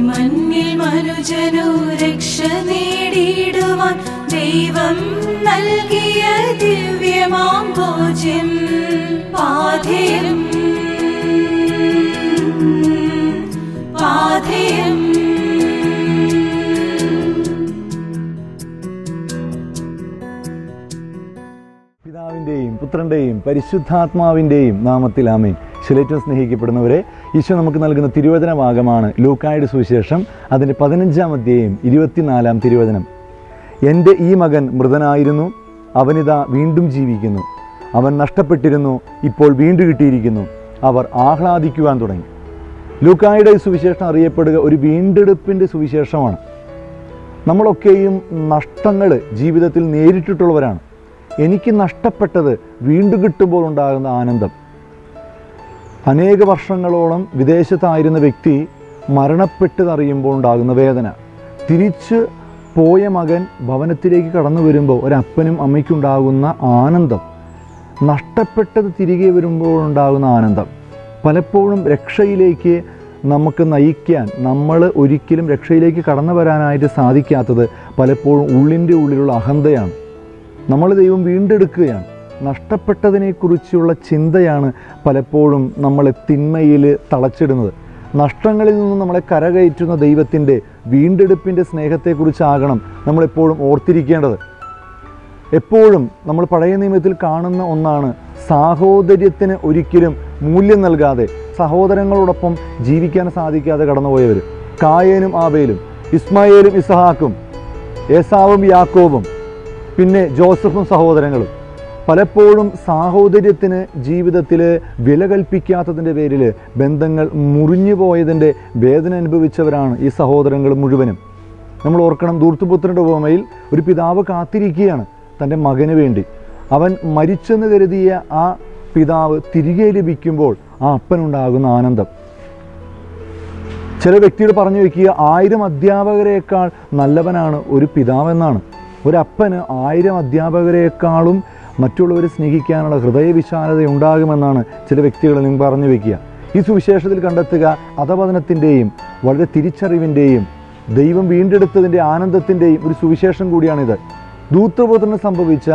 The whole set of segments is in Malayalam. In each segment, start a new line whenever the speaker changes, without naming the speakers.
മണ്ണിൽ മനുജനു രക്ഷ നേടിയിടുവാൻ ദൈവം നൽകിയ ദിവ്യമാം ഭോജ്യം പാഥേയം പാഥേയം
പിതാവിൻ്റെയും പുത്രൻ്റെയും പരിശുദ്ധാത്മാവിൻ്റെയും നാമത്തിൽ ആമേ ശിലേറ്റം സ്നേഹിക്കപ്പെടുന്നവരെ ഈശോ നമുക്ക് നൽകുന്ന തിരുവചന ഭാഗമാണ് ലൂക്കായുടെ സുവിശേഷം അതിൻ്റെ പതിനഞ്ചാം അധ്യായം ഇരുപത്തിനാലാം തിരുവചനം എൻ്റെ ഈ മകൻ മൃതനായിരുന്നു അവനിതാ വീണ്ടും ജീവിക്കുന്നു അവൻ നഷ്ടപ്പെട്ടിരുന്നു ഇപ്പോൾ വീണ്ടും കിട്ടിയിരിക്കുന്നു അവർ ആഹ്ലാദിക്കുവാൻ തുടങ്ങി ലൂക്കായുടെ ഈ സുവിശേഷം അറിയപ്പെടുക ഒരു വീണ്ടെടുപ്പിൻ്റെ സുവിശേഷമാണ് നമ്മളൊക്കെയും നഷ്ടങ്ങൾ ജീവിതത്തിൽ നേരിട്ടിട്ടുള്ളവരാണ് എനിക്ക് നഷ്ടപ്പെട്ടത് വീണ്ടും കിട്ടുമ്പോൾ ഉണ്ടാകുന്ന ആനന്ദം അനേക വർഷങ്ങളോളം വിദേശത്തായിരുന്ന വ്യക്തി മരണപ്പെട്ടതറിയുമ്പോൾ ഉണ്ടാകുന്ന വേദന തിരിച്ച് പോയ മകൻ ഭവനത്തിലേക്ക് കടന്നു വരുമ്പോൾ ഒരപ്പനും അമ്മയ്ക്കുണ്ടാകുന്ന ആനന്ദം നഷ്ടപ്പെട്ടത് തിരികെ വരുമ്പോൾ ഉണ്ടാകുന്ന ആനന്ദം പലപ്പോഴും രക്ഷയിലേക്ക് നമുക്ക് നയിക്കാൻ നമ്മൾ ഒരിക്കലും രക്ഷയിലേക്ക് കടന്നു വരാനായിട്ട് സാധിക്കാത്തത് പലപ്പോഴും ഉള്ളിൻ്റെ ഉള്ളിലുള്ള അഹന്തയാണ് നമ്മൾ ദൈവം വീണ്ടെടുക്കുകയാണ് നഷ്ടപ്പെട്ടതിനെക്കുറിച്ചുള്ള ചിന്തയാണ് പലപ്പോഴും നമ്മളെ തിന്മയിൽ തളച്ചിടുന്നത് നഷ്ടങ്ങളിൽ നിന്നും നമ്മളെ കരകയറ്റുന്ന ദൈവത്തിൻ്റെ വീണ്ടെടുപ്പിൻ്റെ സ്നേഹത്തെക്കുറിച്ചാകണം നമ്മളെപ്പോഴും ഓർത്തിരിക്കേണ്ടത് എപ്പോഴും നമ്മൾ പഴയ നിയമത്തിൽ കാണുന്ന ഒന്നാണ് സാഹോദര്യത്തിന് ഒരിക്കലും മൂല്യം നൽകാതെ സഹോദരങ്ങളോടൊപ്പം ജീവിക്കാൻ സാധിക്കാതെ കടന്നുപോയവർ കായേനും ആബേലും ഇസ്മായേലും ഇസഹാക്കും ഏസാവും യാക്കോബും പിന്നെ ജോസഫും സഹോദരങ്ങളും പലപ്പോഴും സാഹോദര്യത്തിന് ജീവിതത്തിൽ വില കൽപ്പിക്കാത്തതിൻ്റെ പേരിൽ ബന്ധങ്ങൾ മുറിഞ്ഞു പോയതിൻ്റെ വേദന അനുഭവിച്ചവരാണ് ഈ സഹോദരങ്ങൾ മുഴുവനും നമ്മൾ ഓർക്കണം ദൂർത്തുപുത്രൻ്റെ ഉപമയിൽ ഒരു പിതാവ് കാത്തിരിക്കുകയാണ് തൻ്റെ മകന് വേണ്ടി അവൻ മരിച്ചെന്ന് കരുതിയ ആ പിതാവ് തിരികെ ലഭിക്കുമ്പോൾ ആ അപ്പനുണ്ടാകുന്ന ആനന്ദം ചില വ്യക്തികൾ പറഞ്ഞു വയ്ക്കുക ആയിരം അധ്യാപകരെക്കാൾ നല്ലവനാണ് ഒരു പിതാവെന്നാണ് ഒരപ്പന് ആയിരം അധ്യാപകരെക്കാളും മറ്റുള്ളവരെ സ്നേഹിക്കാനുള്ള ഹൃദയവിശാലത ഉണ്ടാകുമെന്നാണ് ചില വ്യക്തികളിലും പറഞ്ഞു വയ്ക്കുക ഈ സുവിശേഷത്തിൽ കണ്ടെത്തുക അധപതനത്തിൻ്റെയും വളരെ തിരിച്ചറിവിൻ്റെയും ദൈവം വീണ്ടെടുത്തതിൻ്റെ ആനന്ദത്തിൻ്റെയും ഒരു സുവിശേഷം കൂടിയാണിത് ദൂത്രപുത്രന് സംഭവിച്ച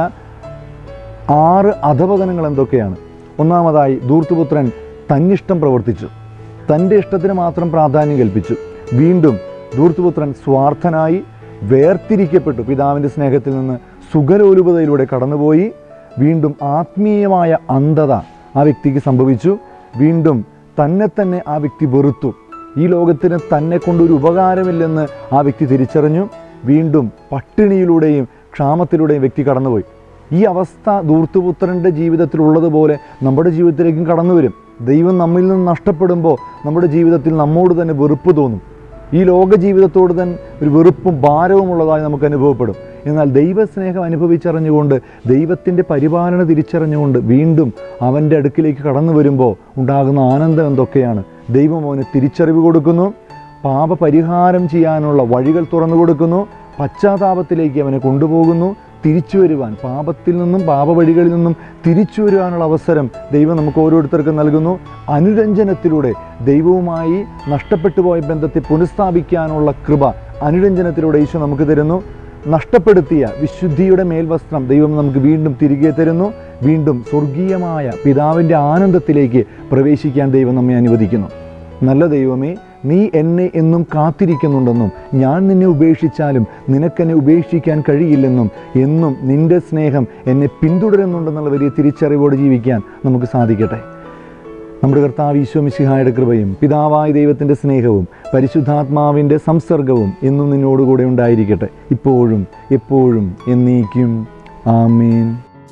ആറ് അധപതനങ്ങൾ എന്തൊക്കെയാണ് ഒന്നാമതായി ധൂർത്തുപുത്രൻ തന്നിഷ്ടം പ്രവർത്തിച്ചു തൻ്റെ ഇഷ്ടത്തിന് മാത്രം പ്രാധാന്യം കൽപ്പിച്ചു വീണ്ടും ധൂർത്തുപുത്രൻ സ്വാർത്ഥനായി വേർതിരിക്കപ്പെട്ടു പിതാവിൻ്റെ സ്നേഹത്തിൽ നിന്ന് സുഖലോലുപതയിലൂടെ കടന്നുപോയി വീണ്ടും ആത്മീയമായ അന്ധത ആ വ്യക്തിക്ക് സംഭവിച്ചു വീണ്ടും തന്നെ തന്നെ ആ വ്യക്തി വെറുത്തു ഈ ലോകത്തിന് തന്നെ കൊണ്ടൊരു ഉപകാരമില്ലെന്ന് ആ വ്യക്തി തിരിച്ചറിഞ്ഞു വീണ്ടും പട്ടിണിയിലൂടെയും ക്ഷാമത്തിലൂടെയും വ്യക്തി കടന്നുപോയി ഈ അവസ്ഥ ധൂർത്തുപുത്രൻ്റെ ജീവിതത്തിലുള്ളതുപോലെ നമ്മുടെ ജീവിതത്തിലേക്കും കടന്നു വരും ദൈവം നമ്മിൽ നിന്ന് നഷ്ടപ്പെടുമ്പോൾ നമ്മുടെ ജീവിതത്തിൽ നമ്മോട് തന്നെ വെറുപ്പ് തോന്നും ഈ ലോക ജീവിതത്തോട് തന്നെ ഒരു വെറുപ്പും ഭാരവും ഉള്ളതായി നമുക്ക് അനുഭവപ്പെടും എന്നാൽ ദൈവസ്നേഹം അനുഭവിച്ചറിഞ്ഞുകൊണ്ട് ദൈവത്തിൻ്റെ പരിപാലന തിരിച്ചറിഞ്ഞുകൊണ്ട് വീണ്ടും അവൻ്റെ അടുക്കിലേക്ക് കടന്നു വരുമ്പോൾ ഉണ്ടാകുന്ന ആനന്ദം എന്തൊക്കെയാണ് ദൈവം അവന് തിരിച്ചറിവ് കൊടുക്കുന്നു പാപപരിഹാരം ചെയ്യാനുള്ള വഴികൾ തുറന്നു കൊടുക്കുന്നു പശ്ചാത്താപത്തിലേക്ക് അവനെ കൊണ്ടുപോകുന്നു തിരിച്ചു വരുവാൻ പാപത്തിൽ നിന്നും പാപവഴികളിൽ നിന്നും തിരിച്ചു വരുവാനുള്ള അവസരം ദൈവം നമുക്ക് ഓരോരുത്തർക്കും നൽകുന്നു അനുരഞ്ജനത്തിലൂടെ ദൈവവുമായി നഷ്ടപ്പെട്ടു പോയ ബന്ധത്തെ പുനഃസ്ഥാപിക്കാനുള്ള കൃപ അനുരഞ്ജനത്തിലൂടെ ഈശോ നമുക്ക് തരുന്നു നഷ്ടപ്പെടുത്തിയ വിശുദ്ധിയുടെ മേൽവസ്ത്രം ദൈവം നമുക്ക് വീണ്ടും തിരികെ തരുന്നു വീണ്ടും സ്വർഗീയമായ പിതാവിൻ്റെ ആനന്ദത്തിലേക്ക് പ്രവേശിക്കാൻ ദൈവം നമ്മെ അനുവദിക്കുന്നു നല്ല ദൈവമേ നീ എന്നെ എന്നും കാത്തിരിക്കുന്നുണ്ടെന്നും ഞാൻ നിന്നെ ഉപേക്ഷിച്ചാലും നിനക്കെന്നെ ഉപേക്ഷിക്കാൻ കഴിയില്ലെന്നും എന്നും നിന്റെ സ്നേഹം എന്നെ പിന്തുടരുന്നുണ്ടെന്നുള്ള വലിയ തിരിച്ചറിവോടെ ജീവിക്കാൻ നമുക്ക് സാധിക്കട്ടെ നമ്മുടെ കർത്താവ് ഈശോ മിശിഹായുടെ കൃപയും പിതാവായ ദൈവത്തിൻ്റെ സ്നേഹവും പരിശുദ്ധാത്മാവിൻ്റെ സംസർഗവും എന്നും നിന്നോടുകൂടെ ഉണ്ടായിരിക്കട്ടെ ഇപ്പോഴും എപ്പോഴും എന്നേക്കും ആമേൻ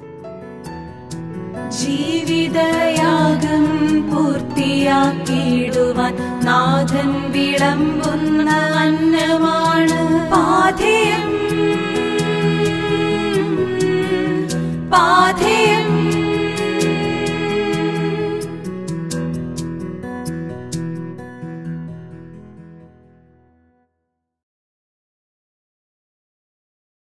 ജീവിതയാഗം പൂർത്തിയാക്കിയിടുവാൻ നാഥൻ വിളമ്പുന്ന അന്നമാണ് പാഥേയം പാഥേയം